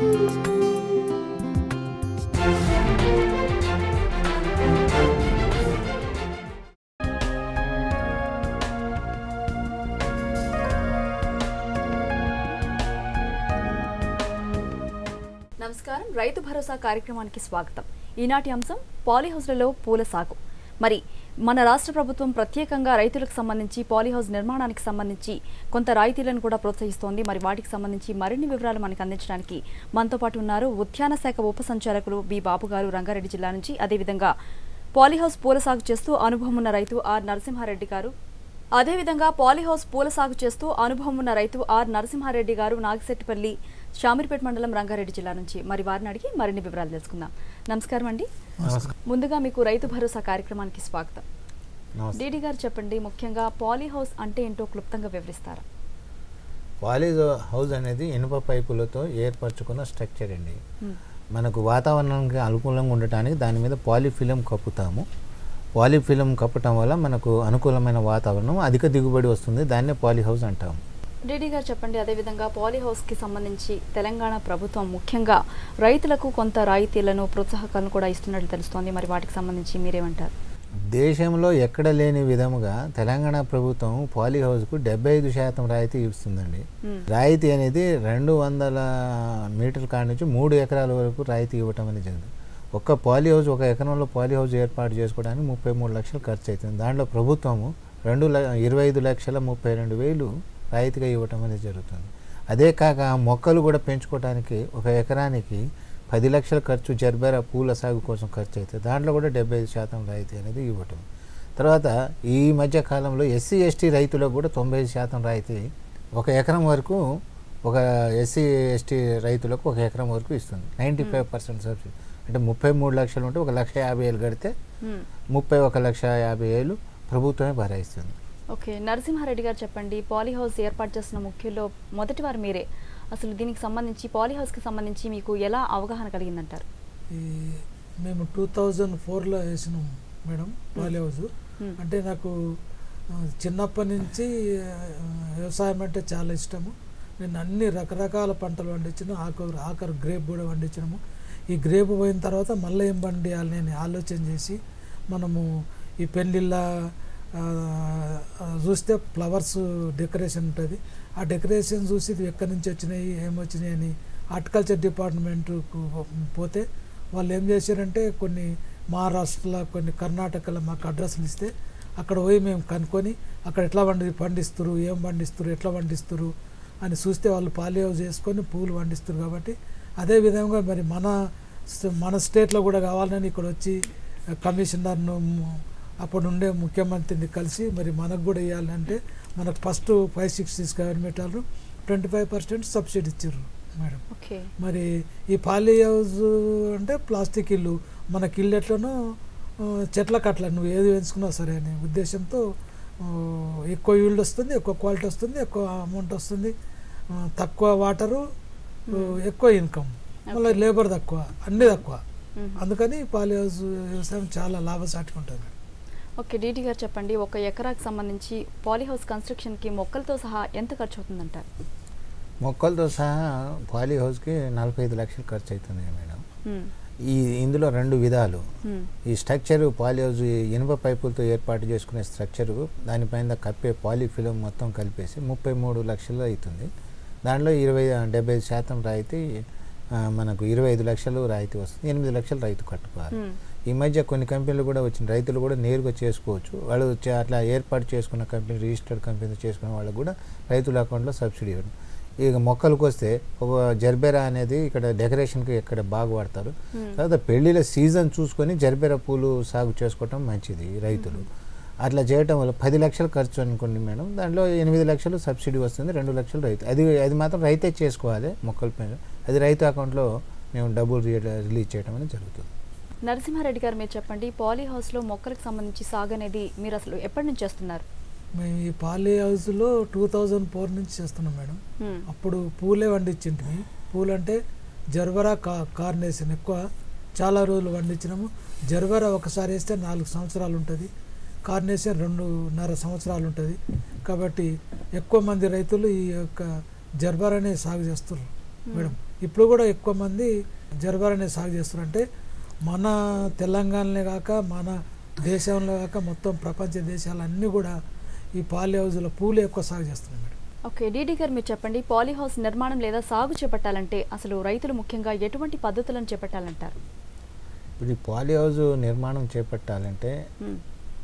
నమస్కారం రైతు భరోసా కార్యక్రమానికి స్వాగతం ఈనాటి అంశం పాలీహౌస్లలో పూల సాగు మరి మన రాష్ట్ర ప్రభుత్వం ప్రత్యేకంగా రైతులకు సంబంధించి పాలీహౌస్ నిర్మాణానికి సంబంధించి కొంత రాయితీలను కూడా ప్రోత్సహిస్తోంది మరి వాటికి సంబంధించి మరిన్ని వివరాలు మనకు అందించడానికి మనతో పాటు ఉన్నారు ఉద్యాన శాఖ ఉప సంచాలకులు బి బాబు గారు రంగారెడ్డి జిల్లా నుంచి అదేవిధంగా పాలీహౌస్ పూల సాగు చేస్తూ అనుభవం ఉన్న రైతు ఆర్ నరసింహారెడ్డి గారు అదేవిధంగా పాలీహౌస్ పూల సాగు చేస్తూ అనుభవం ఉన్న రైతు ఆర్ నరసింహారెడ్డి గారు నాగశెట్టిపల్లి షామీర్పేట మండలం రంగారెడ్డి జిల్లా నుంచి మరి వారిని అడిగి మరిన్ని వివరాలు తెలుసుకుందాం నమస్కారం అండి ముందుగా మీకు రైతు భరోసా కార్యక్రమానికి స్వాగతం నమస్తే డీడీ గారు చెప్పండి ముఖ్యంగా పాలీహౌస్ అంటే ఏంటో క్లుప్తంగా వివరిస్తారా పాలీజ్ హౌస్ అనేది ఇనుప పైపులతో ఏర్పరచుకున్న స్ట్రక్చర్ అండి హ్మ్. మనకు వాతావరణానికి అనుకూలంగా ఉండటానికి దాని మీద పాలిఫిలం కప్పుతాము పాలిఫిలం కప్పటం వల్ల మనకు అనుకూలమైన వాతావరణం అధిక దిగుబడి వస్తుంది దాన్నే పాలీ హౌస్ అంటాము డీడీ గారు చెప్పండి అదేవిధంగా పాలీహౌస్ కి సంబంధించి తెలంగాణ ప్రభుత్వం ముఖ్యంగా రైతులకు కొంత రాయితీలను ప్రోత్సాహకాలను కూడా ఇస్తున్నట్లు తెలుస్తోంది మరి వాటికి సంబంధించి మీరేమంటారు దేశంలో ఎక్కడ లేని విధముగా తెలంగాణ ప్రభుత్వం పాలీ హౌస్కు డెబ్బై ఐదు శాతం రాయితీ ఇస్తుందండి హ్మ్. రాయితీ అనేది రెండు వందల మీటర్ కాడ నుంచి మూడు ఎకరాల వరకు రాయితీ ఇవ్వటం అనేది జరిగింది ఒక్క పాలీ హౌస్ ఒక ఎకరంలో పాలీ హౌస్ ఏర్పాటు చేసుకోవడానికి ముప్పై మూడు లక్షలు ఖర్చు అవుతుంది దాంట్లో ప్రభుత్వము రెండు ల ఇరవై ఐదు లక్షల ముప్పై రెండు వేలు రాయితీగా ఇవ్వటం అనేది జరుగుతుంది అదే కాక మొక్కలు కూడా పెంచుకోవడానికి ఒక ఎకరానికి పది లక్షల ఖర్చు జర్బెరా పూల సాగు కోసం ఖర్చు అవుతుంది దాంట్లో కూడా డెబ్బై ఐదు శాతం రాయితీ అనేది ఇవ్వటం తర్వాత ఈ మధ్య కాలంలో ఎస్సీ ఎస్టీ రైతులకు కూడా తొంభై ఐదు శాతం రాయితీ ఒక ఎకరం వరకు ఒక ఎస్సీ ఎస్టీ రైతులకు ఒక ఎకరం వరకు ఇస్తుంది నైంటీ ఫైవ్ పర్సెంట్ సబ్సిడీ అంటే ముప్పై మూడు లక్షలు ఉంటే ఒక లక్ష యాభై వేలు కడితే హ్మ్. ముప్పై ఒక లక్ష యాభై వేలు ప్రభుత్వమే భరాయిస్తుంది ఓకే నరసింహారెడ్డి గారు చెప్పండి పాలీహౌస్ ఏర్పాటు చేస్తున్న ముఖ్యుల్లో మొదటి వారు మీరే అసలు దీనికి సంబంధించి పాలీహౌస్కి సంబంధించి మీకు ఎలా అవగాహన కలిగిందంటారు ఈ మేము టూ థౌజండ్ ఫోర్లో వేసినాం మేడం పాలి హౌస్ హ్మ్. అంటే నాకు ఆ, చిన్నప్పటి నుంచి ఆ, వ్యవసాయం అంటే చాలా ఇష్టము నేను అన్ని రకరకాల పంటలు పండించిన ఆకు ఆఖరు గ్రేప్ కూడా పండించినాము ఈ గ్రేప్ పోయిన తర్వాత మళ్ళీ ఏం పండియాలి నేను ఆలోచన చేసి మనము ఈ పెళ్ళిళ్ళ ఆ, ఆ, చూస్తే ఫ్లవర్స్ డెకరేషన్ ఉంటుంది ఆ డెకరేషన్ చూసి ఇది ఎక్కడి నుంచి వచ్చినాయి ఏమొచ్చినాయి అని హార్టికల్చర్ డిపార్ట్మెంట్కు పోతే వాళ్ళు ఏం చేశారంటే కొన్ని మహారాష్ట్రలో కొన్ని కర్ణాటకలో మాకు అడ్రస్లు ఇస్తే అక్కడ పోయి మేము కనుక్కొని అక్కడ ఎట్లా పండి పండిస్తారు ఏం పండిస్తారు ఎట్లా పండిస్తారు అని చూస్తే వాళ్ళు పాలి హౌస్ చేసుకొని పూలు పండిస్తారు కాబట్టి అదే విధంగా మరి మన స్- మన స్టేట్లో కూడా కావాలని ఇక్కడ వచ్చి కమిషనర్ను ము- అప్పుడు ఉండే ముఖ్యమంత్రిని కలిసి మరి మనకు కూడా ఇవ్వాలంటే మనకు ఫస్ట్ ఫైవ్ సిక్స్టీస్ గవర్నమెంట్ వాళ్ళు ట్వంటీ ఫైవ్ పర్సెంట్ సబ్సిడీ ఇచ్చారు మేడం ఓకే మరి ఈ పాలీ హౌస్ అంటే ప్లాస్టిక్ ఇల్లు మనకి ఇల్లు ఎట్లనో ఆ, చెట్ల కట్ల నువ్వు ఏది ఎంచుకున్నావు సరే అనే ఉద్దేశంతో ఆ, ఎక్కువ ఈల్డ్ వస్తుంది ఎక్కువ క్వాలిటీ వస్తుంది ఎక్కువ అమౌంట్ వస్తుంది ఆ, తక్కువ వాటరు ఆ, ఎక్కువ ఇన్కమ్ మళ్ళీ లేబర్ తక్కువ అన్నీ తక్కువ మ్మ్. అందుకని పాలీ హౌస్ వ్యవసాయం చాలా లాభసాటిగా ఉంటుంది ఓకే డీటీ గారు చెప్పండి ఒక ఎకరాకు సంబంధించి పాలీహౌస్ కన్స్ట్రక్షన్కి మొక్కలతో సహా ఎంత ఖర్చు అవుతుందంటారు మొక్కలతో సహా పాలీ హౌస్కి నలభై ఐదు లక్షలు ఖర్చు అవుతుంది మేడం హ్మ్. ఈ ఇందులో రెండు విధాలు హ్మ్. ఈ స్ట్రక్చర్ పాలీ హౌస్ ఈ ఇనుప పైపులతో ఏర్పాటు చేసుకునే స్ట్రక్చరు దానిపైన కప్పే పాలీ ఫిలం మొత్తం కలిపేసి ముప్పై మూడు లక్షలు అవుతుంది దాంట్లో ఇరవై డెబ్బై ఐదు శాతం రాయితీ ఆ, మనకు ఇరవై ఐదు లక్షలు రాయితీ వస్తుంది ఎనిమిది లక్షలు రైతు కట్టుకోవాలి హ్మ్. ఈ మధ్య కొన్ని కంపెనీలు కూడా వచ్చిన రైతులు కూడా నేరుగా చేసుకోవచ్చు వాళ్ళు చే- అట్లా ఏర్పాటు చేసుకున్న కంపెనీ రిజిస్టర్డ్ కంపెనీ చేసుకున్న వాళ్ళకు కూడా రైతుల అకౌంట్లో సబ్సిడీ ఇవ్వడం ఇక మొక్కలకు వస్తే ఒక జర్బెరా అనేది ఇక్కడ డెకరేషన్కి ఇక్కడ బాగా వాడతారు హ్మ్. తర్వాత పెళ్లిళ్ళ సీజన్ చూసుకొని జర్బెరా పూలు సాగు చేసుకోవటం మంచిది రైతులు అట్లా చేయటం వల్ల పది లక్షలు ఖర్చు అనుకోండి మేడం దాంట్లో ఎనిమిది లక్షలు సబ్సిడీ వస్తుంది రెండు లక్షలు రైతు అది అది మాత్రం రైతే చేసుకోవాలి మొక్కల పైన అది రైతు అకౌంట్లో మేము డబ్బులు రి- రిలీజ్ చేయడం అనేది జరుగుతుంది నరసింహారెడ్డి గారు మీరు చెప్పండి పాలీ హౌస్లో మొక్కలకు సంబంధించి సాగు అనేది మీరు అసలు ఎప్పటి నుంచి చేస్తున్నారు మేము ఈ పాలీ హౌస్లో టూ థౌజండ్ ఫోర్ నుంచి చేస్తున్నాం మేడం హ్మ్. అప్పుడు పూలే వండించింటిమి పూలు అంటే జర్బరా కా కార్నేషన్ ఎక్కువ చాలా రోజులు వండించినాము జర్బరా ఒకసారి వేస్తే నాలుగు సంవత్సరాలు ఉంటుంది కార్నేషన్ రెండున్నర సంవత్సరాలు ఉంటుంది కాబట్టి ఎక్కువ మంది రైతులు ఈ యొక్క జర్బరానే సాగు చేస్తున్నారు మేడం ఇప్పుడు కూడా ఎక్కువ మంది జర్బార్ అనేది సాగు చేస్తున్నారు అంటే మన తెలంగాణలో కాక మన దేశంలో కాక మొత్తం ప్రపంచ దేశాలన్నీ కూడా ఈ పాలి హౌజుల పూలు ఎక్కువ సాగు చేస్తున్నాయి మేడం ఓకే డీడీ గారు మీరు చెప్పండి పాలీ హౌస్ నిర్మాణం లేదా సాగు చేపట్టాలంటే అసలు రైతులు ముఖ్యంగా ఎటువంటి పద్ధతులను చేపట్టాలంటారు ఇప్పుడు ఈ పాలి హౌస్ నిర్మాణం చేపట్టాలంటే మ్మ్.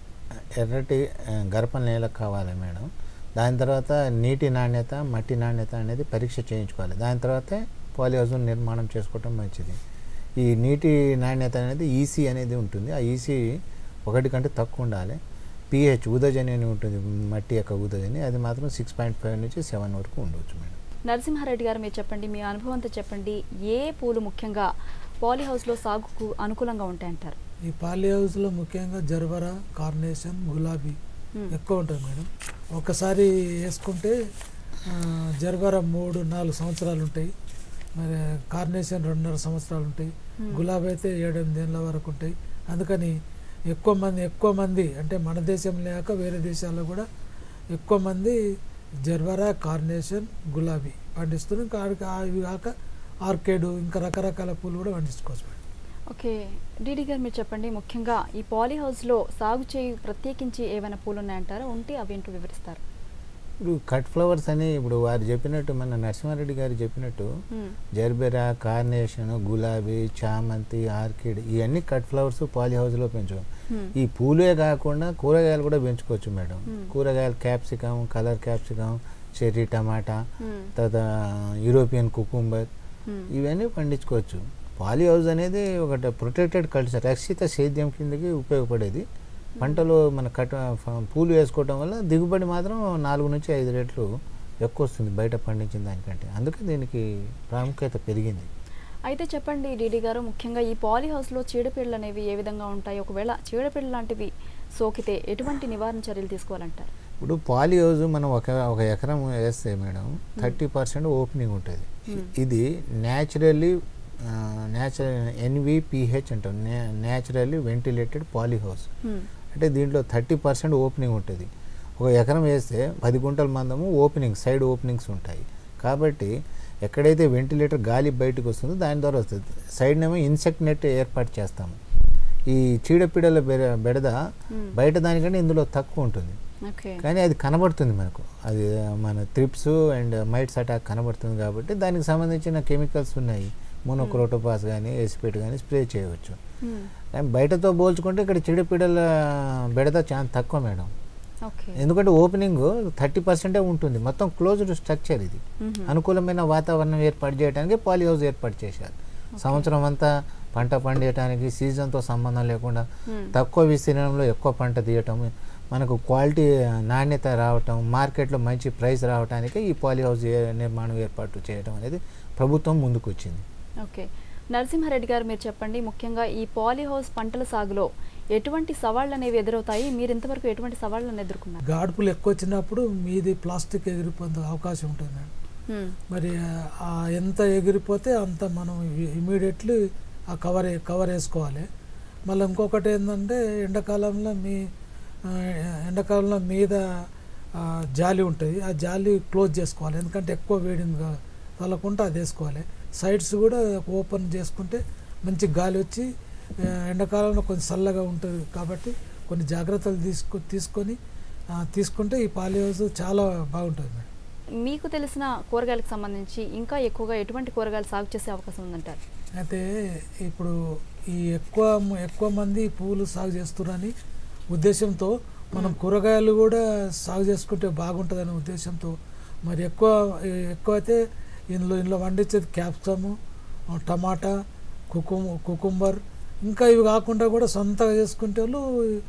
ఎర్రటి ఆ, గరప నేల కావాలి మేడం దాని తర్వాత నీటి నాణ్యత మట్టి నాణ్యత అనేది పరీక్ష చేయించుకోవాలి దాని తర్వాతే పాలి హౌస్ నిర్మాణం చేసుకోవటం మంచిది ఈ నీటి నాణ్యత అనేది ఈసీ అనేది ఉంటుంది ఆ ఈసీ ఒకటి కంటే తక్కువ ఉండాలి పిహెచ్ ఉదజని అని ఉంటుంది మట్టి యొక్క ఉదజని అది మాత్రం సిక్స్ పాయింట్ ఫైవ్ నుంచి సెవెన్ వరకు ఉండవచ్చు మేడం నరసింహారెడ్డి గారు మీరు చెప్పండి మీ అనుభవంతో చెప్పండి ఏ పూలు ముఖ్యంగా పాలీ హౌస్లో సాగుకు అనుకూలంగా ఉంటాయంటారు ఈ పాలి హౌస్లో ముఖ్యంగా జర్బరా కార్నేషన్ గులాబీ మ్మ్. ఎక్కువ ఉంటుంది మేడం ఒకసారి వేసుకుంటే ఆ, జర్బరా మూడు నాలుగు సంవత్సరాలు ఉంటాయి మరి కార్నేషన్ రెండున్నర సంవత్సరాలు ఉంటాయి Hmm. గులాబీ అయితే ఏడెనిమిది ఏళ్ళ వరకు ఉంటాయి అందుకని ఎక్కువ మంది ఎక్కువ మంది అంటే మన దేశం లేక వేరే దేశాల్లో కూడా ఎక్కువ మంది జర్బరా కార్నేషన్ గులాబీ పండిస్తున్నారు ఇంకా ఆడికి ఆ- ఇవి కాక ఆర్కేడు ఇంకా రకరకాల పూలు కూడా పండించుకోవచ్చు మేడం ఓకే డీడీ గారు మీరు చెప్పండి ముఖ్యంగా ఈ పాలీ హౌస్లో సాగు చేయి ప్రత్యేకించి ఏమైనా పూలు ఉన్నాయంటారా ఉంటే అవి ఏంటో వివరిస్తారు ఇప్పుడు కట్ ఫ్లవర్స్ అని ఇప్పుడు వారు చెప్పినట్టు మన నరసింహారెడ్డి గారు చెప్పినట్టు మ్మ్. జర్బెరా కార్నేషన్ గులాబీ చామంతి ఆర్కిడ్ ఇవన్నీ కట్ ఫ్లవర్స్ పాలి హౌస్లో పెంచు మ్మ్. ఈ పూలే కాకుండా కూరగాయలు కూడా పెంచుకోవచ్చు మేడం Hmm. కూరగాయలు capsicum colour capsicum cherry tomato మ్మ్. తర్వాత యూరోపియన్ కుకుంబర్ మ్మ్. ఇవన్నీ పండించుకోవచ్చు పాలి హౌస్ అనేది ఒకటి ప్రొటెక్టెడ్ కల్చర్ రక్షిత సేద్యం కిందకి ఉపయోగపడేది పంటలు మన కట్ ఫ- పూలు వేసుకోవటం వల్ల దిగుబడి మాత్రం నాలుగు నుంచి ఐదు రెట్లు ఎక్కువ వస్తుంది బయట పండించిన దానికంటే అందుకే దీనికి ప్రాముఖ్యత పెరిగింది అయితే చెప్పండి డీడీ గారు ముఖ్యంగా ఈ పాలీ హౌస్లో చీడపీడలు అనేవి ఏ విధంగా ఉంటాయి ఒకవేళ చీడపీడలు లాంటివి సోకితే ఎటువంటి నివారణ చర్యలు తీసుకోవాలంటారు ఇప్పుడు పాలి హౌస్ మనం ఒక ఒక ఎకరం వేస్తే మేడం థర్టీ పర్సెంట్ ఓపెనింగ్ ఉంటుంది Hmm. ఇది న్యాచురల్లీ న్యాచురల్ ఎన్విపిహెచ్ అంటాం న్యాచురల్లీ వెంటిలేటెడ్ పాలి హౌస్ మ్మ్. అంటే దీంట్లో థర్టీ పర్సెంట్ ఓపెనింగ్ ఉంటుంది ఒక ఎకరం వేస్తే పది గుంటల మందము ఓపెనింగ్ సైడ్ ఓపెనింగ్స్ ఉంటాయి కాబట్టి ఎక్కడైతే వెంటిలేటర్ గాలి బయటకు వస్తుందో దాని ద్వారా వస్తుంది సైడ్నేమో ఇన్సెక్ట్ నెట్ ఏర్పాటు చేస్తాము ఈ చీడపీడల బెడ- బెడద మ్మ్. బయట దానికంటే ఇందులో తక్కువ ఉంటుంది ఓకే కానీ అది కనబడుతుంది మనకు అది మన త్రిప్స్ అండ్ మైట్స్ అటాక్ కనబడుతుంది కాబట్టి దానికి సంబంధించిన కెమికల్స్ ఉన్నాయి మోనోక్రోటోపాస్ కానీ ఎసిపేట్ కానీ స్ప్రే చేయవచ్చు మ్మ్. కానీ బయటతో పోల్చుకుంటే ఇక్కడ చీడపీడల బెడద చాలా తక్కువ మేడం ఓకే ఎందుకంటే ఓపెనింగ్ థర్టీ పర్సెంటే ఉంటుంది మొత్తం క్లోజ్డ్ స్ట్రక్చర్ ఇది మ్మ్. అనుకూలమైన వాతావరణం ఏర్పాటు చేయడానికి పాలి హౌస్ ఏర్పాటు చేశారు సంవత్సరం అంతా పంట పండించడానికి సీజన్తో సంబంధం లేకుండా మ్మ్. తక్కువ విస్తీర్ణంలో ఎక్కువ పంట తీయటం మనకు క్వాలిటీ నాణ్యత రావటం మార్కెట్లో మంచి ప్రైస్ రావడానికి ఈ పాలి హౌస్ ఏ- నిర్మాణం ఏర్పాటు చేయడం అనేది ప్రభుత్వం ముందుకు వచ్చింది ఓకే నరసింహారెడ్డి గారు మీరు చెప్పండి ముఖ్యంగా ఈ పాలీ హౌస్ పంటల సాగులో ఎటువంటి సవాళ్ళు అనేవి ఎదురవుతాయి మీరు ఇంతవరకు ఎటువంటి సవాళ్ళను ఎదుర్కొన్నారు గాడుపులు ఎక్కువ వచ్చినప్పుడు మీది ప్లాస్టిక్ ఎగిరిపోయే అవకాశం ఉంటుంది మేడం మ్మ్. మరి ఆ ఎంత ఎగిరిపోతే అంత మనం ఇమీడియట్లీ ఆ కవర్ కవర్ వేసుకోవాలి మళ్ళీ ఇంకొకటి ఏంటంటే ఎండాకాలంలో మీ ఆ, ఎండాకాలంలో మీద ఆ, జాలి ఉంటుంది ఆ జాలి క్లోజ్ చేసుకోవాలి ఎందుకంటే ఎక్కువ వేడిని గా- తగలకుండా అది వేసుకోవాలి సైడ్స్ కూడా ఓపెన్ చేసుకుంటే మంచి గాలి వచ్చి ఆ, ఎండాకాలంలో కొంచెం చల్లగా ఉంటుంది కాబట్టి కొన్ని జాగ్రత్తలు తీసుకు తీసుకొని ఆ, తీసుకుంటే ఈ పాలి హౌస్ చాలా బాగుంటుంది మేడం మీకు తెలిసిన కూరగాయలకు సంబంధించి ఇంకా ఎక్కువగా ఎటువంటి కూరగాయలు సాగు చేసే అవకాశం ఉందంటారు అయితే ఇప్పుడు ఈ ఎక్కువ ఎక్కువ మంది పువ్వులు సాగు చేస్తున్నారని ఉద్దేశంతో మనం కూరగాయలు కూడా సాగు చేసుకుంటే బాగుంటుందనే ఉద్దేశంతో మరి ఎక్కువ ఎక్కువ అయితే ఇందులో ఇందులో పండించేది క్యాప్సికము టమాటా కుకుం కుకుంబర్ ఇంకా ఇవి కాకుండా కూడా సొంతగా చేసుకుంటే వాళ్ళు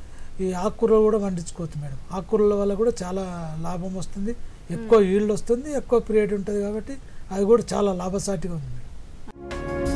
ఈ ఆకుకూరలు కూడా పండించుకోవచ్చు మేడం ఆకుకూరల వల్ల కూడా చాలా లాభం వస్తుంది ఎక్కువ ఈల్డ్ వస్తుంది ఎక్కువ పీరియడ్ ఉంటుంది కాబట్టి అది కూడా చాలా లాభసాటిగా ఉంది మేడం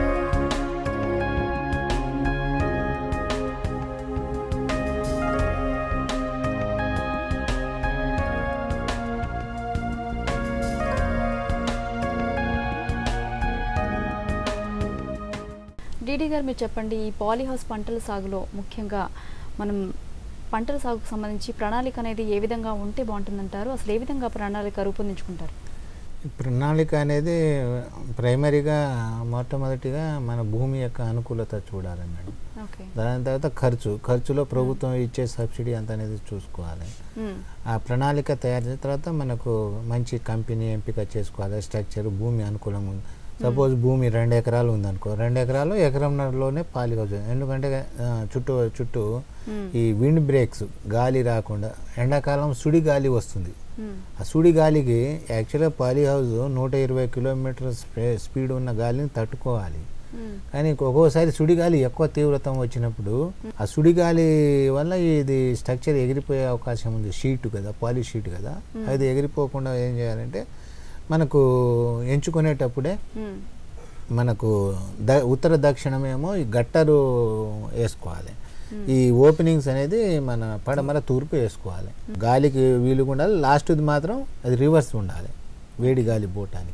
డీడీ గారు మీరు చెప్పండి ఈ పాలీ హౌస్ పంటల సాగులో ముఖ్యంగా మనం పంటల సాగుకు సంబంధించి ప్రణాళిక అనేది ఏ విధంగా ఉంటే బాగుంటుందంటారు అసలు ఏ విధంగా ప్రణాళిక రూపొందించుకుంటారు ఈ ప్రణాళిక అనేది ప్రైమరీగా మొట్టమొదటిగా మన భూమి యొక్క అనుకూలత చూడాలి మేడం ఓకే దాని తర్వాత ఖర్చు ఖర్చులో ప్రభుత్వం ఇచ్చే సబ్సిడీ ఎంత అనేది చూసుకోవాలి మ్మ్. ఆ ప్రణాళిక తయారు చేసిన తర్వాత మనకు మంచి కంపెనీ ఎంపిక చేసుకోవాలి స్ట్రక్చర్ భూమి అనుకూలంగా ఉంది సపోజ్ భూమి రెండు ఎకరాలు ఉందనుకో రెండు ఎకరాలు ఎకరంన్నరలోనే పాలి హౌస్ ఎందుకంటే ఆ, చుట్టూ చుట్టూ మ్మ్. ఈ విండ్ బ్రేక్స్ గాలి రాకుండా ఎండాకాలం సుడి గాలి వస్తుంది మ్మ్. ఆ సుడి గాలికి యాక్చువల్గా పాలీ హౌస్ నూట ఇరవై కిలోమీటర్ స్పీడ్ ఉన్న గాలిని తట్టుకోవాలి మ్మ్. కానీ ఒక్కోసారి సుడిగాలి ఎక్కువ తీవ్రతం వచ్చినప్పుడు ఆ సుడిగాలి వల్ల ఇది స్ట్రక్చర్ ఎగిరిపోయే అవకాశం ఉంది షీట్ కదా పాలి షీట్ కదా అది ఎగిరిపోకుండా ఏం చేయాలంటే మనకు ఎంచుకునేటప్పుడే మ్మ్. మనకు ద ఉత్తర దక్షిణమేమో ఈ గట్టరు వేసుకోవాలి ఈ ఓపెనింగ్స్ అనేది మన పడమర తూర్పు వేసుకోవాలి గాలికి వీలుగా ఉండాలి లాస్ట్ది మాత్రం అది రివర్స్ ఉండాలి వేడి గాలి పోవటానికి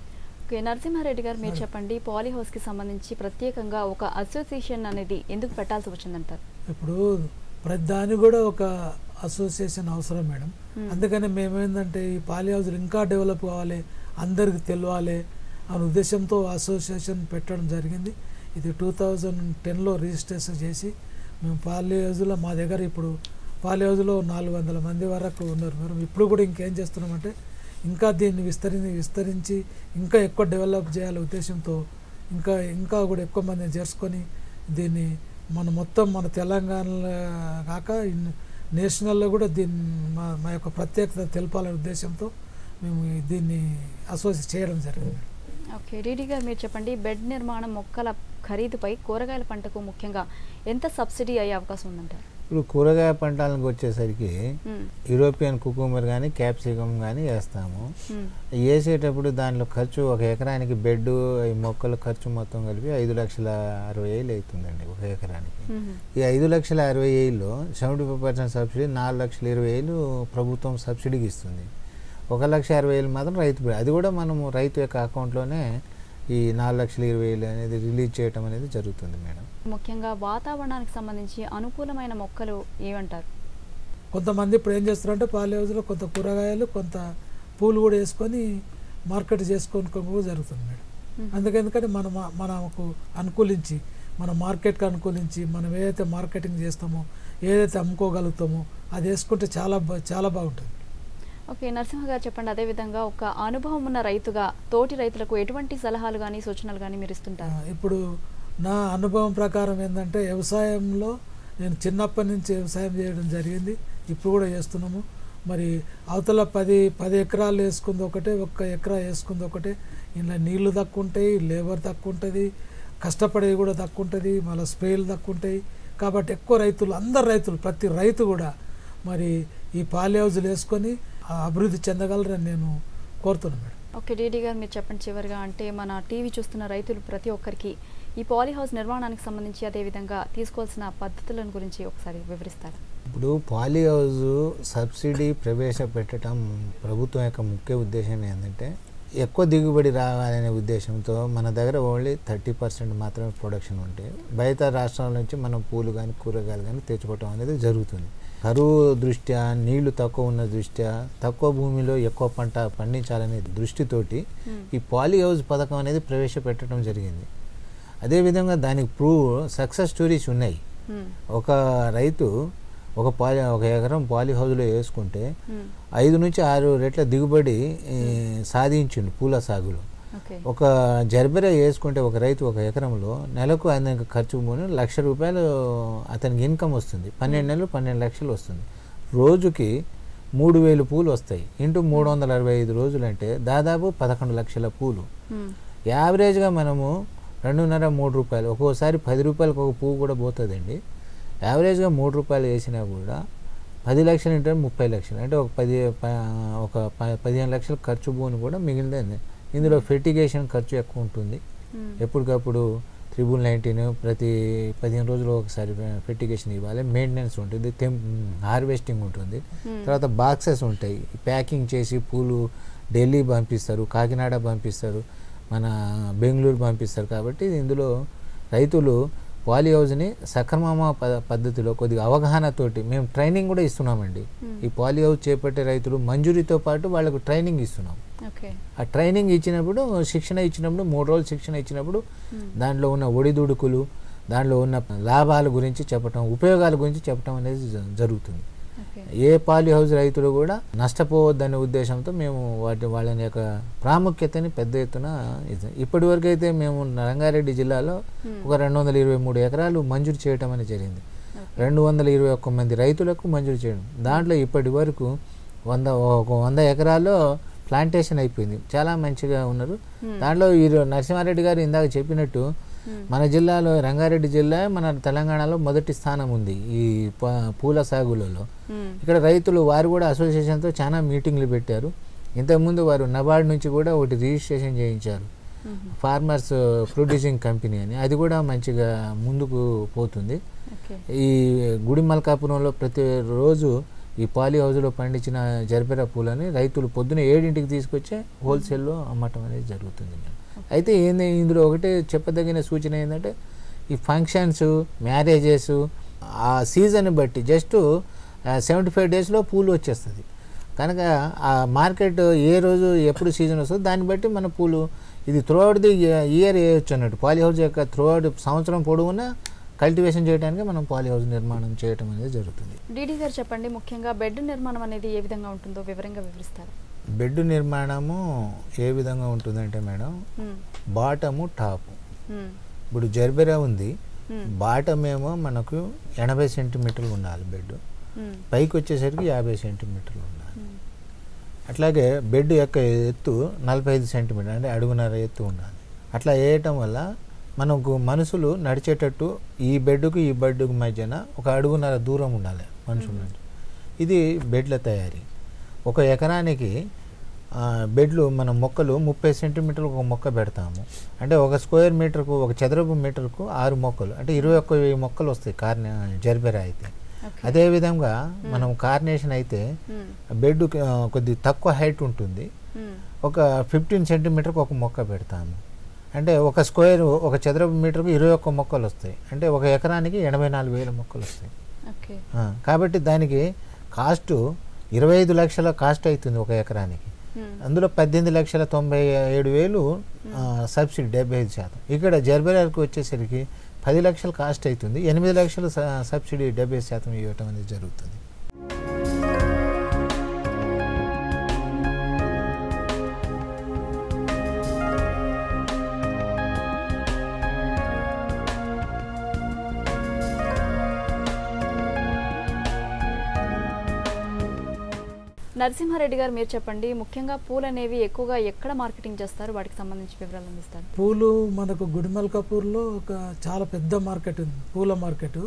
ఓకే నరసింహారెడ్డి గారు మీరు చెప్పండి పాలీ హౌస్ కి సంబంధించి ప్రత్యేకంగా ఒక అసోసియేషన్ అనేది ఎందుకు పెట్టాల్సి వచ్చిందంటారు ఇప్పుడు ప్రతి దానికి కూడా ఒక అసోసియేషన్ అవసరం మేడం అందుకని మేమేందంటే ఈ పాలి హౌస్లు ఇంకా డెవలప్ కావాలి అందరికి తెలియాలి అనే ఉద్దేశంతో అసోసియేషన్ పెట్టడం జరిగింది ఇది టూ థౌజండ్ టెన్లో రిజిస్ట్రేషన్ చేసి మేము పాలి హౌస్లో మా దగ్గర ఇప్పుడు పాలి హౌస్లో నాలుగు వందల మంది వరకు ఉన్నారు మేడం ఇప్పుడు కూడా ఇంకేం చేస్తున్నామంటే ఇంకా దీన్ని విస్తరించి విస్తరించి ఇంకా ఎక్కువ డెవలప్ చేయాలనే ఉద్దేశంతో ఇంకా ఇంకా కూడా ఎక్కువ మందిని చేర్చుకొని దీన్ని మన మొత్తం మన తెలంగాణలో కాక ఇన్- నేషనల్లో కూడా దీన్ని మా మా యొక్క ప్రత్యేకత తెలపాలనే ఉద్దేశంతో మేము ఈ- దీన్ని అసోసియేట్ చేయడం జరిగింది ఓకే డీడీ గారు మీరు చెప్పండి బెడ్ నిర్మాణం మొక్కల ఖరీదుపై కూరగాయల పంటకు ముఖ్యంగా ఎంత సబ్సిడీ అయ్యే అవకాశం ఉందంటారు ఇప్పుడు కూరగాయ పంటలకు వచ్చేసరికి మ్మ్. యూరోపియన్ కుకుంబర్ కానీ క్యాప్సికమ్ కానీ వేస్తాము మ్మ్. వేసేటప్పుడు దానిలో ఖర్చు ఒక ఎకరానికి బెడ్ ఈ మొక్కల ఖర్చు మొత్తం కలిపి ఐదు లక్షల అరవై వేలు అవుతుందండి ఒక ఎకరానికి మ్మ్. ఈ ఐదు లక్షల అరవై వేలలో సెవెంటీ ఫైవ్ పర్సెంట్ సబ్సిడీ నాలుగు లక్షల ఇరవై వేలు ప్రభుత్వం సబ్సిడీకి ఇస్తుంది ఒక లక్ష అరవై వేలు మాత్రం రైతు పె- అది కూడా మనము రైతు యొక్క అకౌంట్లోనే ఈ నాలుగు లక్షల ఇరవై వేలు అనేది రిలీజ్ చేయటం అనేది జరుగుతుంది మేడం ముఖ్యంగా వాతావరణానికి సంబంధించి అనుకూలమైన మొక్కలు ఏమంటారు కొంతమంది ఇప్పుడు ఏం చేస్తారంటే పాలి హౌస్లో కొంత కూరగాయలు కొంత పూలు కూడా వేసుకొని మార్కెట్ చేసుకొని కూడా జరుగుతుంది మేడం మ్మ్. అందుకెందుకంటే మనం మనకు అనుకూలించి మన మార్కెట్కి అనుకూలించి మనం ఏదైతే మార్కెటింగ్ చేస్తామో ఏదైతే అమ్ముకోగలుగుతామో అది వేసుకుంటే చాలా బా- చాలా బాగుంటుంది ఓకే నరసింహ గారు చెప్పండి అదేవిధంగా ఒక అనుభవం ఉన్న రైతుగా తోటి రైతులకు ఎటువంటి సలహాలు కానీ సూచనలు కానీ మీరు ఆ, ఇస్తుంటారు ఇప్పుడు నా అనుభవం ప్రకారం ఏంటంటే వ్యవసాయంలో నేను చిన్నప్పటి నుంచి వ్యవసాయం చేయడం జరిగింది ఇప్పుడు కూడా చేస్తున్నాము మరి అవతల పది పది ఎకరాలు వేసుకుంది ఒకటే ఒక్క ఎకరా వేసుకుంది ఒకటే ఇలా నీళ్లు తక్కువ ఉంటాయి లేబర్ తక్కువ ఉంటుంది కష్టపడేది కూడా తక్కువ ఉంటుంది మళ్ళీ స్ప్రేలు తక్కువ ఉంటాయి కాబట్టి ఎక్కువ రైతులు అందరు రైతులు ప్రతి రైతు కూడా మరి ఈ పాలి హౌజులు వేసుకొని ఆ అభివృద్ధి చెందగలరని నేను కోరుతున్నాను మేడం ఓకే డీడీ గారు మీరు చెప్పండి చివరిగా అంటే మన టీవీ చూస్తున్న రైతులు ప్రతి ఒక్కరికి ఈ పాలీ హౌస్ నిర్మాణానికి సంబంధించి అదేవిధంగా తీసుకోవాల్సిన పద్ధతులను గురించి ఒకసారి వివరిస్తారా ఇప్పుడు పాలీ హౌస్ సబ్సిడీ ప్రవేశపెట్టడం ప్రభుత్వం యొక్క ముఖ్య ఉద్దేశం ఏంటంటే ఎక్కువ దిగుబడి రావాలనే ఉద్దేశంతో మన దగ్గర ఓన్లీ థర్టీ పర్సెంట్ మాత్రమే ప్రొడక్షన్ ఉంటే బయట రాష్ట్రాల నుంచి మనం పూలు కానీ కూరగాయలు కానీ తెచ్చుకోవటం అనేది జరుగుతుంది కరువు దృష్ట్యా నీళ్లు తక్కువ ఉన్న దృష్ట్యా తక్కువ భూమిలో ఎక్కువ పంట పండించాలనే దృష్టితోటి మ్మ్. ఈ పాలీ హౌస్ పథకం అనేది ప్రవేశపెట్టడం జరిగింది అదేవిధంగా దానికి ప్రూవ్ సక్సెస్ స్టోరీస్ ఉన్నాయి మ్మ్. ఒక రైతు ఒక పాలి ఒక ఎకరం పాలి హౌస్లో వేసుకుంటే మ్మ్. ఐదు నుంచి ఆరు రెట్ల దిగుబడి ఈ, సాధించిండు పూల సాగులో ఓకే ఒక జర్బెరా వేసుకుంటే ఒక రైతు ఒక ఎకరంలో నెలకు ఆయన ఖర్చు పోను లక్ష రూపాయలు అతనికి ఇన్కమ్ వస్తుంది పన్నెండు నెలలు పన్నెండు లక్షలు వస్తుంది రోజుకి మూడు వేలు పూలు వస్తాయి ఇంటూ మూడు వందల అరవై ఐదు రోజులు అంటే దాదాపు పదకొండు లక్షల పూలు మ్మ్. యావరేజ్గా మనము రెండున్నర మూడు రూపాయలు ఒక్కోసారి పది రూపాయలకు ఒక పువ్వు కూడా పోతుందండి యావరేజ్గా మూడు రూపాయలు వేసినా కూడా పది లక్షలు అంటే ముప్పై లక్షలు అంటే ఒక పది ప- ఒక ప- పదిహేను లక్షల ఖర్చు పోను కూడా మిగిలింది ఇందులో ఫెర్టిగేషన్ ఖర్చు ఎక్కువ ఉంటుంది మ్మ్. ఎప్పటికప్పుడు త్రిబుల్ నైన్టీన్ ప్రతి పదిహేను రోజులు ఒకసారి ఫెర్టిగేషన్ ఇవ్వాలి మెయింటెనెన్స్ ఉంటుంది తెం హార్వెస్టింగ్ ఉంటుంది మ్మ్. తర్వాత బాక్సెస్ ఉంటాయి ప్యాకింగ్ చేసి పూలు ఢిల్లీ పంపిస్తారు కాకినాడ పంపిస్తారు మన బెంగళూరు పంపిస్తారు కాబట్టి ఇందులో రైతులు పాలీ హౌస్ని సక్రమ ప- పద్ధతిలో కొద్దిగా అవగాహనతోటి మేము ట్రైనింగ్ కూడా ఇస్తున్నామండి ఈ పాలీ హౌస్ చేపట్టే రైతులు మంజూరీతో పాటు వాళ్ళకు ట్రైనింగ్ ఇస్తున్నాం ఓకే ఆ ట్రైనింగ్ ఇచ్చినప్పుడు శిక్షణ ఇచ్చినప్పుడు మూడు రోజులు శిక్షణ ఇచ్చినప్పుడు దాంట్లో ఉన్న ఒడిదుడుకులు దాంట్లో ఉన్న లాభాల గురించి చెప్పటం ఉపయోగాల గురించి చెప్పటం అనేది జ- జరుగుతుంది ఓకే ఏ పాలి హౌస్ రైతులు కూడా నష్టపోవద్దనే ఉద్దేశంతో మేము వాటి వాళ్ళని యొక్క ప్రాముఖ్యతని పెద్ద ఎత్తున ఇద్దాం. ఇప్పటి వరకు అయితే మేము రంగారెడ్డి జిల్లాలో ఒక రెండు వందల ఇరవై మూడు ఎకరాలు మంజూరు చేయటం అనేది జరిగింది రెండు వందల ఇరవై ఒక్క మంది రైతులకు మంజూరు చేయడం దాంట్లో ఇప్పటి వరకు వంద ఒక వంద ఎకరాల్లో ప్లాంటేషన్ అయిపోయింది చాలా మంచిగా ఉన్నారు దాంట్లో ఈ నరసింహారెడ్డి గారు ఇందాక చెప్పినట్టు మన జిల్లాలో రంగారెడ్డి జిల్లా మన తెలంగాణలో మొదటి స్థానం ఉంది ఈ ప- పూల సాగులలో మ్మ్. ఇక్కడ రైతులు వారు కూడా అసోసియేషన్తో చాలా మీటింగ్లు పెట్టారు ఇంతకుముందు వారు నబార్డ్ నుంచి కూడా ఒకటి రిజిస్ట్రేషన్ చేయించారు ఫార్మర్స్ ప్రొడ్యూసింగ్ కంపెనీ అని అది కూడా మంచిగా ముందుకు పోతుంది ఓకే ఈ గుడి మల్కాపురంలో ప్రతి రోజు ఈ పాలి హౌస్లో పండించిన జర్బెరా పూలని రైతులు పొద్దున ఏడింటికి తీసుకొచ్చి హోల్సేల్లో అమ్మటం అనేది జరుగుతుంది మేడం అయితే ఏంది ఇందులో ఒకటే చెప్పదగిన సూచన ఏంటంటే ఈ ఫంక్షన్స్ మ్యారేజెస్ ఆ సీజన్ బట్టి జస్ట్ సెవెంటీ ఫైవ్ డేస్లో పూలు వచ్చేస్తుంది కనుక ఆ మార్కెట్ ఏ రోజు ఎప్పుడు సీజన్ వస్తుందో దాన్ని బట్టి మన పూలు ఇది త్రూఅవుట్ ది ఇయర్ వేయొచ్చు అన్నట్టు పాలి హౌస్ యొక్క త్రూఅవుట్ సంవత్సరం పొడవునా కల్టివేషన్ చేయడానికి మనం పాలి హౌస్ నిర్మాణం చేయటం అనేది జరుగుతుంది డీడీ గారు చెప్పండి ముఖ్యంగా బెడ్ నిర్మాణం అనేది ఏ విధంగా ఉంటుందో వివరంగా వివరిస్తారు బెడ్ నిర్మాణము ఏ విధంగా ఉంటుందంటే మేడం మ్మ్. బాటము టాపు మ్మ్. ఇప్పుడు జర్బెరా ఉంది మ్మ్. బాటం ఏమో మనకు ఎనభై సెంటీమీటర్లు ఉండాలి బెడ్ మ్మ్. పైకి వచ్చేసరికి యాభై సెంటీమీటర్లు ఉండాలి మ్మ్. అట్లాగే బెడ్ యొక్క ఎత్తు నలభై ఐదు సెంటీమీటర్ అంటే అడుగున్నర ఎత్తు ఉండాలి అట్లా వేయటం వల్ల మనకు మనుషులు నడిచేటట్టు ఈ బెడ్కు ఈ బెడ్కు మధ్యన ఒక అడుగున్నర దూరం ఉండాలి మనుషులు ఇది బెడ్ల తయారీ ఒక ఎకరానికి ఆ, బెడ్లు మనం మొక్కలు ముప్పై సెంటీమీటర్లకు ఒక మొక్క పెడతాము అంటే ఒక స్క్వేర్ మీటర్కు ఒక చదరపు మీటర్కు ఆరు మొక్కలు అంటే ఇరవై ఒక్క వెయ్యి మొక్కలు వస్తాయి కార్నే జర్బెరా అయితే ఓకే. అదేవిధంగా మనం కార్నేషన్ అయితే మ్మ్. బెడ్ కొద్ది తక్కువ హైట్ ఉంటుంది మ్మ్. ఒక ఫిఫ్టీన్ సెంటీమీటర్కి ఒక మొక్క పెడతాము అంటే ఒక స్క్వేర్ ఒక చదరపు మీటర్కు ఇరవై ఒక్క మొక్కలు వస్తాయి అంటే ఒక ఎకరానికి ఎనభై నాలుగు వేల మొక్కలు వస్తాయి ఓకే ఆ, కాబట్టి దానికి కాస్ట్ ఇరవై ఐదు లక్షల కాస్ట్ అవుతుంది ఒక ఎకరానికి మ్మ్. అందులో పద్దెనిమిది లక్షల తొంభై ఏడు వేలు ఆ, సబ్సిడీ డెబ్బై ఐదు శాతం ఇక్కడ జర్బెరాకి వచ్చేసరికి పది లక్షల కాస్ట్ అవుతుంది ఎనిమిది లక్షల స- సబ్సిడీ డెబ్బై శాతం ఇవ్వటం అనేది జరుగుతుంది నరసింహారెడ్డి గారు మీరు చెప్పండి ముఖ్యంగా పూలు అనేవి ఎక్కువగా ఎక్కడ మార్కెటింగ్ చేస్తారు వాటికి సంబంధించి వివరాలు అందిస్తారు పూలు మనకు గుడిమల్కాపూర్లో ఒక చాలా పెద్ద మార్కెట్ ఉంది పూల మార్కెట్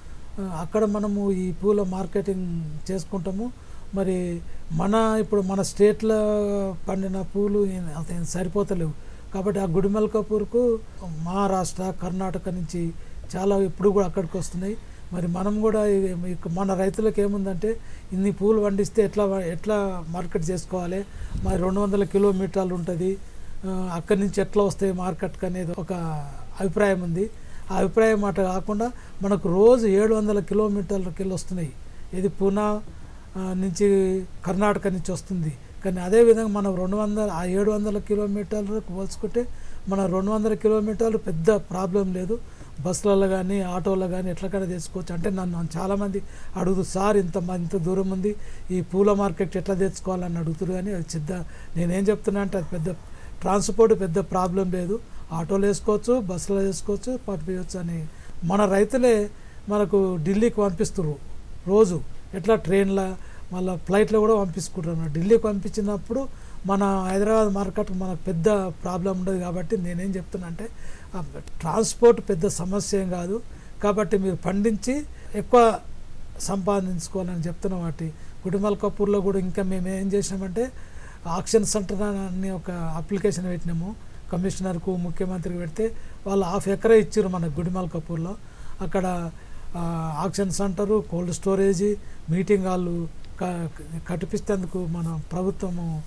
అక్కడ మనము ఈ పూల మార్కెటింగ్ చేసుకుంటాము మరి మన ఇప్పుడు మన స్టేట్లో పండిన పూలు ఏం- అంత ఏం సరిపోతలేవు కాబట్టి ఆ గుడిమల్కాపూర్కు మహారాష్ట్ర కర్ణాటక నుంచి చాలా ఇప్పుడు కూడా అక్కడికి వస్తున్నాయి మరి మనం కూడా ఈ- ఈ- మన రైతులకు ఏముందంటే ఇన్ని పూలు పండిస్తే ఎట్లా ఎట్లా మార్కెట్ చేసుకోవాలి మరి రెండు వందల కిలోమీటర్లు ఉంటుంది ఆ, అక్కడి నుంచి ఎట్లా వస్తాయి మార్కెట్కి అనేది ఒక అభిప్రాయం ఉంది ఆ అభిప్రాయం మాట కాకుండా మనకు రోజు ఏడు వందల కిలోమీటర్లకి వెళ్ళి వస్తున్నాయి ఇది పూనా ఆ, నుంచి కర్ణాటక నుంచి వస్తుంది కానీ అదేవిధంగా మనం రెండు వందల ఆ ఏడు వందల కిలోమీటర్లకు పోల్చుకుంటే మన రెండు వందల కిలోమీటర్లు పెద్ద ప్రాబ్లం లేదు బస్సులలో కానీ ఆటోలో కానీ ఎట్లకైనా తెచ్చుకోవచ్చు అంటే నన్ను చాలామంది అడుగుతూ సార్ ఇంత మ- ఇంత దూరం ఉంది ఈ పూల మార్కెట్ ఎట్లా తెచ్చుకోవాలని అడుగుతారు కానీ అది చిద్ద నేనేం చెప్తున్నా అంటే అది పెద్ద ట్రాన్స్పోర్ట్ పెద్ద ప్రాబ్లం లేదు ఆటోలో వేసుకోవచ్చు బస్సులో వేసుకోవచ్చు పంపించవచ్చు అని మన రైతులే మనకు ఢిల్లీకి పంపిస్తున్నారు రోజు ఎట్లా ట్రైన్లో మళ్ళీ ఫ్లైట్లో కూడా పంపించుకుంటున్నారు ఢిల్లీకి పంపించినప్పుడు మన హైదరాబాద్ మార్కెట్ మనకు పెద్ద ప్రాబ్లం ఉండదు కాబట్టి నేనేం చెప్తున్నా అంటే ఆ ట్రాన్స్పోర్ట్ పెద్ద సమస్య ఏం కాదు కాబట్టి మీరు పండించి ఎక్కువ సంపాదించుకోవాలని చెప్తున్న వాటి గుడిమల్ కపూర్లో కూడా ఇంకా మేము ఏం చేసినామంటే ఆక్షన్ సెంటర్ అని ఒక అప్లికేషన్ పెట్టినాము కమిషనర్కు ముఖ్యమంత్రికి పెడితే వాళ్ళు హాఫ్ ఎకరే ఇచ్చారు మన గుడిమల్ కపూర్లో అక్కడ ఆ, auction centre cold storage meeting హాళ్ళు క- కట్టిపిస్తేందుకు మన ప్రభుత్వము ఆ,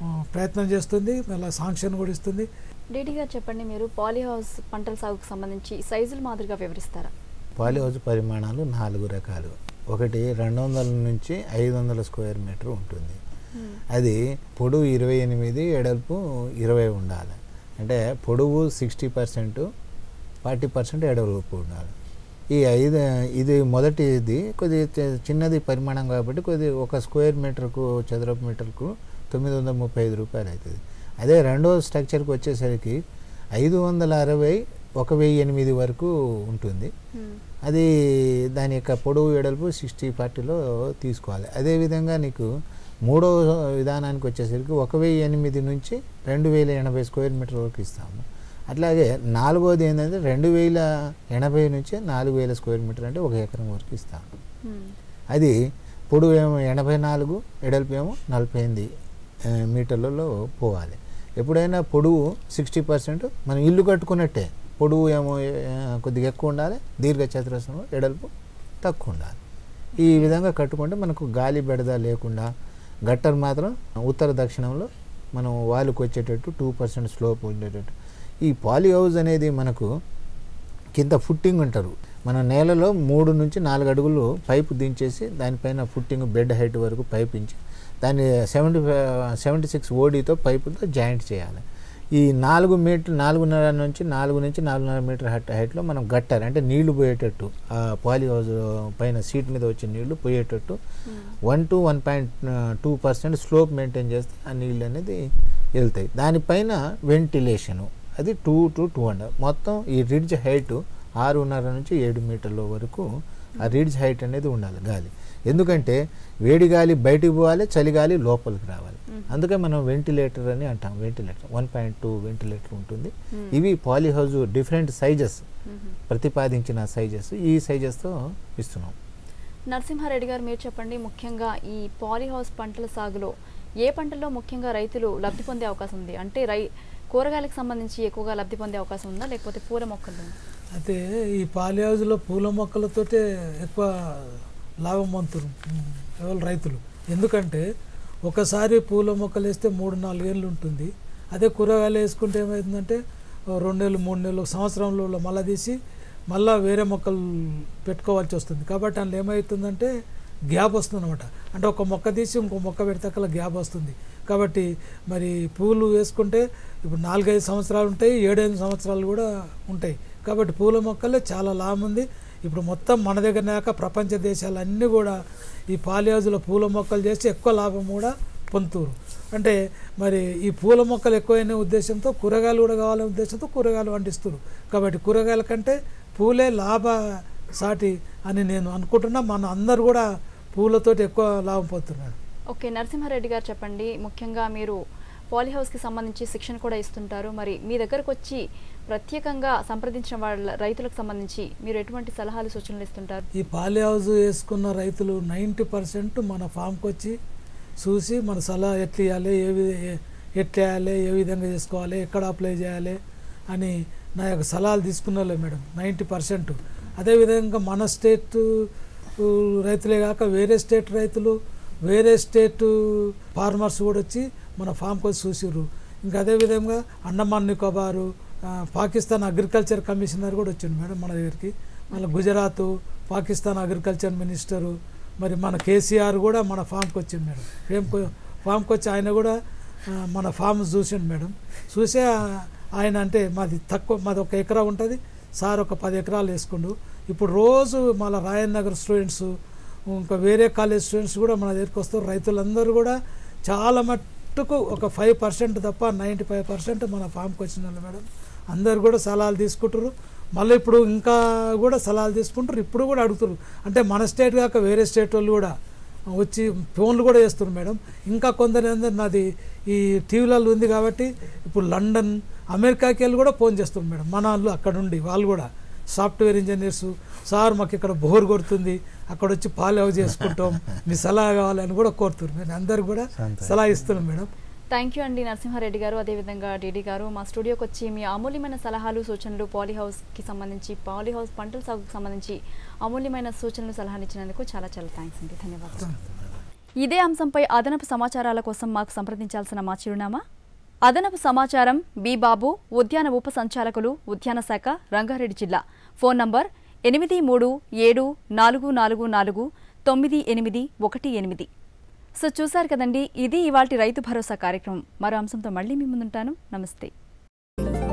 ఆ, ప్రయత్నం చేస్తుంది మళ్ళీ సాంక్షన్ కూడా ఇస్తుంది డీడీ గారు చెప్పండి మీరు పాలీ హౌస్ పంటల సాగుకు సంబంధించి సైజుల మాదిరిగా వివరిస్తారా పాలి హౌస్ పరిమాణాలు నాలుగు రకాలు ఒకటి రెండు వందల నుంచి ఐదు వందల స్క్వేర్ మీటర్ ఉంటుంది అది పొడవు ఇరవై ఎనిమిది ఎడల్పు ఇరవై ఉండాలి అంటే పొడవు సిక్స్టీ పర్సెంట్ ఫార్టీ పర్సెంట్ ఎడల్పు ఉండాలి ఈ ఐదు ఇది మొదటిది కొద్దిగా చి- చిన్నది పరిమాణం కాబట్టి కొద్ది ఒక స్క్వేర్ మీటర్కు చదరపు మీటర్కు తొమ్మిది వందల ముప్పై ఐదు రూపాయలు అవుతుంది అదే రెండో స్ట్రక్చర్కి వచ్చేసరికి ఐదు వందల అరవై ఒక వెయ్యి ఎనిమిది వరకు ఉంటుంది అది దాని యొక్క పొడవు వెడల్పు సిక్స్టీ ఫార్టీలో తీసుకోవాలి అదేవిధంగా నీకు మూడో విధానానికి వచ్చేసరికి ఒక వెయ్యి ఎనిమిది నుంచి రెండు వేల ఎనభై స్క్వేర్ మీటర్ వరకు ఇస్తాము అట్లాగే నాలుగోది ఏంటంటే రెండు వేల ఎనభై నుంచి నాలుగు వేల స్క్వేర్ మీటర్ అంటే ఒక ఎకరం వరకు ఇస్తాము అది పొడవు ఏమో ఎనభై నాలుగు వెడల్పు ఏమో నలభై ఎనిమిది ఆ, మీటర్లలో పోవాలి ఎప్పుడైనా పొడవు సిక్స్టీ పర్సెంట్ మనం ఇల్లు కట్టుకున్నట్టే పొడవు ఏమో ఆ, కొద్దిగా ఎక్కువ ఉండాలి దీర్ఘ చతురస్రంలో ఎడల్పు తక్కువ ఉండాలి ఈ విధంగా కట్టుకుంటే మనకు గాలి బెడద లేకుండా గట్టర్ మాత్రం ఉత్తర దక్షిణంలో మనం వాలుకు వచ్చేటట్టు టూ పర్సెంట్ స్లోప్ ఉండేటట్టు ఈ పాలి హౌస్ అనేది మనకు కింద ఫుట్టింగ్ ఉంటారు మన నేలలో మూడు నుంచి నాలుగు అడుగులు పైపు దించేసి దానిపైన ఫుట్టింగ్ బెడ్ హైట్ వరకు పైప్ ఇంచి దాన్ని సెవెంటీ సెవెంటీ సిక్స్ ఓడీతో పైపుతో జాయింట్ చేయాలి ఈ నాలుగు మీటర్ నాలుగున్నర నుంచి నాలుగు నుంచి నాలుగున్నర మీటర్ హైట్ హైట్లో మనం గట్టారు అంటే నీళ్లు పోయేటట్టు ఆ పాలి హౌస్ పైన సీట్ మీద వచ్చే నీళ్లు పోయేటట్టు one to one point two percent slope maintain చేస్తే ఆ నీళ్ళు అనేది వెళ్తాయి దానిపైన వెంటిలేషను అది టూ టు టూ అండ్ మొత్తం ఈ రిడ్జ్ హైట్ ఆరున్నర నుంచి ఏడు మీటర్ల వరకు ఆ రిడ్జ్ హైట్ అనేది ఉండాలి గాలి ఎందుకంటే వేడి గాలి బయటికి పోవాలి చలి గాలి లోపలికి రావాలి అందుకే మనం వెంటిలేటర్ అని అంటాం ventilator one point two ventilator ఉంటుంది ఇవి పాలీ హౌస్ డిఫరెంట్ సైజెస్ ప్రతిపాదించిన సైజెస్ ఈ సైజెస్తో ఇస్తున్నాం నరసింహారెడ్డి గారు మీరు చెప్పండి ముఖ్యంగా ఈ పాలీ హౌస్ పంటల సాగులో ఏ పంటల్లో ముఖ్యంగా రైతులు లబ్ధి పొందే అవకాశం ఉంది అంటే రై కూరగాయలకు సంబంధించి ఎక్కువగా లబ్ధి పొందే అవకాశం ఉందా లేకపోతే పూల మొక్కలు అయితే ఈ పాలి హౌస్లో పూల మొక్కలతోటే ఎక్కువ లాభం పొందుతారు ఉమ్, ఎవరు రైతులు ఎందుకంటే ఒకసారి పూల మొక్కలు వేస్తే మూడు నాలుగేళ్ళు ఉంటుంది అదే కూరగాయలు వేసుకుంటే ఏమవుతుందంటే ఓ రెండు నెలలు మూడు నెలలు సంవత్సరంలో మళ్ళీ తీసి మళ్ళీ వేరే మొక్కలు పెట్టుకోవాల్సి వస్తుంది కాబట్టి అందులో ఏమవుతుందంటే గ్యాప్ వస్తుంది అనమాట అంటే ఒక మొక్క తీసి ఇంకో మొక్క పెడితే గ్యాప్ వస్తుంది కాబట్టి మరి పూలు వేసుకుంటే ఇప్పుడు నాలుగైదు సంవత్సరాలు ఉంటాయి ఏడైదు సంవత్సరాలు కూడా ఉంటాయి కాబట్టి పూల మొక్కలే చాలా లాభం ఉంది ఇప్పుడు మొత్తం మన దగ్గర నాక ప్రపంచ దేశాలన్నీ కూడా ఈ పాలిహౌజులో పూల మొక్కలు చేసి ఎక్కువ లాభం కూడా పొందుతురు అంటే మరి ఈ పూల మొక్కలు ఎక్కువైన ఉద్దేశంతో కూరగాయలు కూడా కావాలనే ఉద్దేశంతో కూరగాయలు పండిస్తున్నారు కాబట్టి కూరగాయల కంటే పూలే లాభ సాటి అని నేను అనుకుంటున్నా మన అందరు కూడా పూలతోటి ఎక్కువ లాభం పొందుతున్నారు ఓకే నరసింహారెడ్డి గారు చెప్పండి ముఖ్యంగా మీరు పాలీ హౌస్కి సంబంధించి శిక్షణ కూడా ఇస్తుంటారు మరి మీ దగ్గరకు వచ్చి ప్రత్యేకంగా సంప్రదించిన వాళ్ళ రైతులకు సంబంధించి మీరు ఎటువంటి సలహాలు సూచనలు ఇస్తుంటారు ఈ పాలి హౌస్ వేసుకున్న రైతులు నైంటీ పర్సెంట్ మన ఫామ్కి వచ్చి చూసి మన సలహా ఎట్లా ఇవ్వాలి ఏ వి- ఏ- ఎట్లా వేయాలి ఏ విధంగా చేసుకోవాలి ఎక్కడ అప్లై చేయాలి అని నా యొక్క సలహాలు తీసుకున్నాలే మేడం నైంటీ పర్సెంట్ అదేవిధంగా మన స్టేట్ ఊ, రైతులే కాక వేరే స్టేట్ రైతులు వేరే స్టేట్ ఫార్మర్స్ కూడా వచ్చి మన ఫామ్కి వచ్చి చూసిర్రు ఇంకా అదేవిధంగా అండమాన్ నికోబారు ఆ, పాకిస్తాన్ అగ్రికల్చర్ కమిషనర్ కూడా వచ్చిండు మేడం మన దగ్గరికి మళ్ళీ గుజరాత్ పాకిస్తాన్ అగ్రికల్చర్ మినిస్టరు మరి మన కేసీఆర్ కూడా మన ఫామ్కి వచ్చింది మేడం ఫేమ్ ఫామ్కి వచ్చి ఆయన కూడా ఆ, మన ఫామ్ చూసిండు మేడం చూసే ఆ, ఆయన అంటే మాది తక్కువ మాది ఒక ఎకరా ఉంటుంది సార్ ఒక పది ఎకరాలు వేసుకుండు ఇప్పుడు రోజు మన రాయన్ నగర్ స్టూడెంట్స్ ఇంకా వేరే కాలేజ్ స్టూడెంట్స్ కూడా మన దగ్గరికి వస్తారు రైతులందరూ కూడా చాలా మట్టుకు ఒక ఫైవ్ పర్సెంట్ తప్ప నైంటీ ఫైవ్ పర్సెంట్ మన ఫామ్కి వచ్చిన వాళ్ళు మేడం అందరు కూడా సలహాలు తీసుకుంటారు మళ్ళీ ఇప్పుడు ఇంకా కూడా సలహాలు తీసుకుంటారు ఇప్పుడు కూడా అడుగుతారు అంటే మన స్టేట్ కాక వేరే స్టేట్ వాళ్ళు కూడా వచ్చి ఫోన్లు కూడా చేస్తున్నారు మేడం ఇంకా కొందరు ఏంటంటే నాది ఈ టీవీలలో ఉంది కాబట్టి ఇప్పుడు లండన్ అమెరికాకి వెళ్ళి కూడా ఫోన్ చేస్తున్నారు మేడం మన వాళ్ళు అక్కడ ఉండి వాళ్ళు కూడా సాఫ్ట్వేర్ ఇంజనీర్స్ సార్ మాకు ఇక్కడ బోర్ కొడుతుంది అక్కడ వచ్చి పాలు అవి చేసుకుంటాం మీ సలహా కావాలని కూడా కోరుతున్నారు మీరు అందరు కూడా సంతోషం. సలహా ఇస్తున్నాం మేడం థ్యాంక్ యూ అండి నరసింహారెడ్డి గారు అదేవిధంగా డీడీ గారు మా స్టూడియోకి వచ్చి మీ అమూల్యమైన సలహాలు సూచనలు పాలీ హౌస్కి సంబంధించి పాలీ హౌస్ పంటల సాగుకు సంబంధించి అమూల్యమైన సూచనలు సలహాలు ఇచ్చినందుకు చాలా చాలా థ్యాంక్స్ అండి ధన్యవాదాలు ఇదే అంశంపై అదనపు సమాచారాల కోసం మాకు సంప్రదించాల్సిన మా చిరునామా అదనపు సమాచారం బి బాబు ఉద్యాన ఉప సంచాలకులు ఉద్యాన శాఖ రంగారెడ్డి జిల్లా ఫోన్ నంబర్ ఎనిమిది మూడు ఏడు నాలుగు నాలుగు నాలుగు తొమ్మిది ఎనిమిది ఒకటి ఎనిమిది సో చూశారు కదండి ఇది ఇవాల్టి రైతు భరోసా కార్యక్రమం మరో అంశంతో మళ్ళీ మీ ముందుంటాను నమస్తే